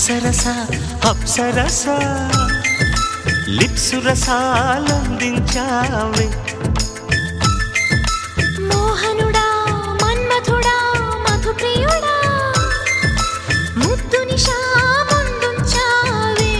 అప్సరస అప్సరస లిప్సు రసాలందించావే మోహనుడా మన్మథుడా మధుప్రియుడా ముద్దు నిశా ముందుంచావే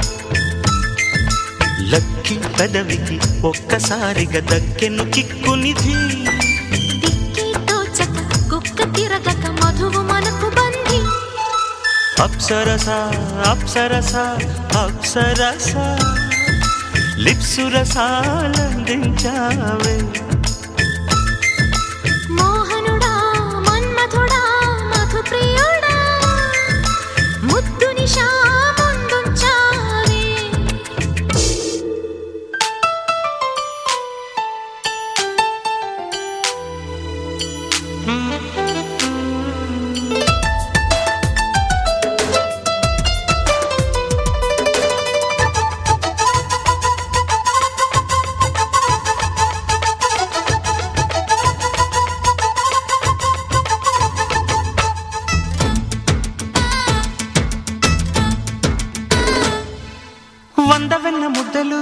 లక్కి పెదవికి ఒక్కసారిగా దక్కెను కిక్కునిధి దిక్కి తోచక కుక్క తిరగక మధువు మనకు బంధి అప్సరస అప్సరస అప్సరస లిప్సు రసాలందించావే మోహనుడా మన్మథుడా మధుప్రియుడా ముద్దు నిశా ముందుంచావే వంద వెన్న ముద్దలు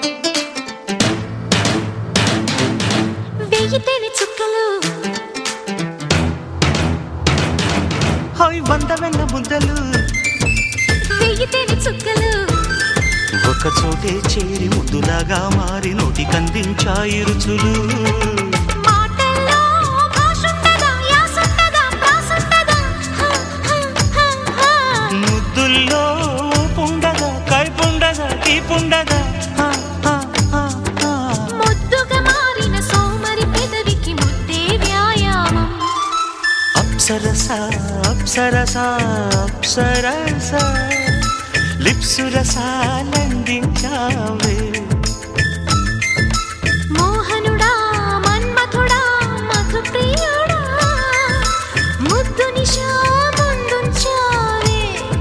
వెయ్యి తేనె చుక్కలు హాయ్ వంద వెన్న ముద్దలు వెయ్యి తేనె చుక్కలు ఒక చోటే చేరి ముద్దులాగా మారి నోటికందించాయి రుచులు మాటల్లో భాషుండదా యాసుండదా ప్రాసుండదా హ, హ, హ, హ. ముద్దుల్లో ఊపుండగా కైపుండగా తీపుండగా హా, హా, హా, హా. ముద్దుగా మారిన సోమరి పెదవికి ముద్దే వ్యాయామం అప్సరస అప్సరస అప్సరస లిప్సు రసాలందించావే మోహనుడా మన్మథుడా మధుప్రియుడా ముద్దు నిశా ముందుంచావే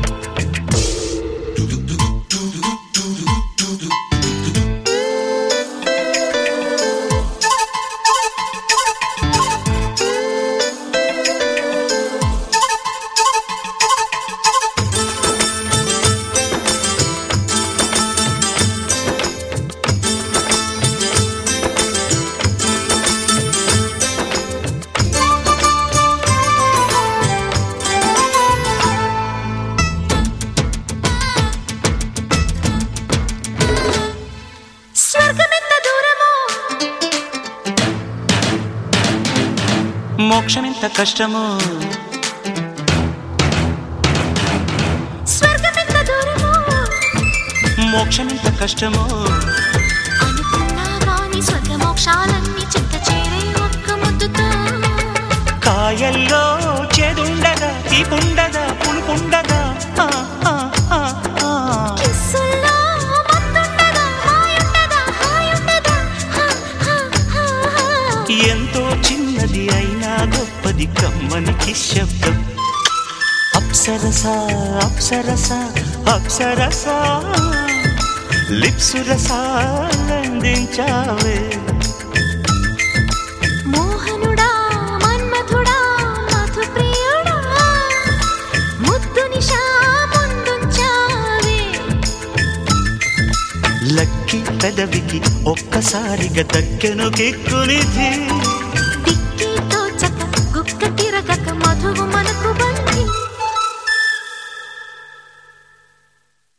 స్వర్గమెంత దూరమో మోక్షమెంత కష్టమో స్వర్గమెంత దూరమో మోక్షమెంత కష్టమో అనుకున్నా గాని స్వర్గమోక్షాలన్నీ చిత్త చేరే ఒక్క ముద్దుతో కాయల్లో చేదుండగా తీపుండగా పులుపుండగా ఆ, ఆ, ఆ, ఆ. కిస్సుల్లో మత్తుండదా హాయుండదా హాయుండదా హ, హ, హ, హ. ఎంతో చిన్నది అయినా గొప్పది కమ్మనికి శబ్దం అప్సరస అప్సరస అప్సరస లిప్సు రసాలందించావే మోహనుడా మన్మథుడా మధుప్రియుడా ముద్దు నిశా ముందుంచావే లక్కి పెదవికి ఒక్కసారిగా దక్కెను కిక్కునిధి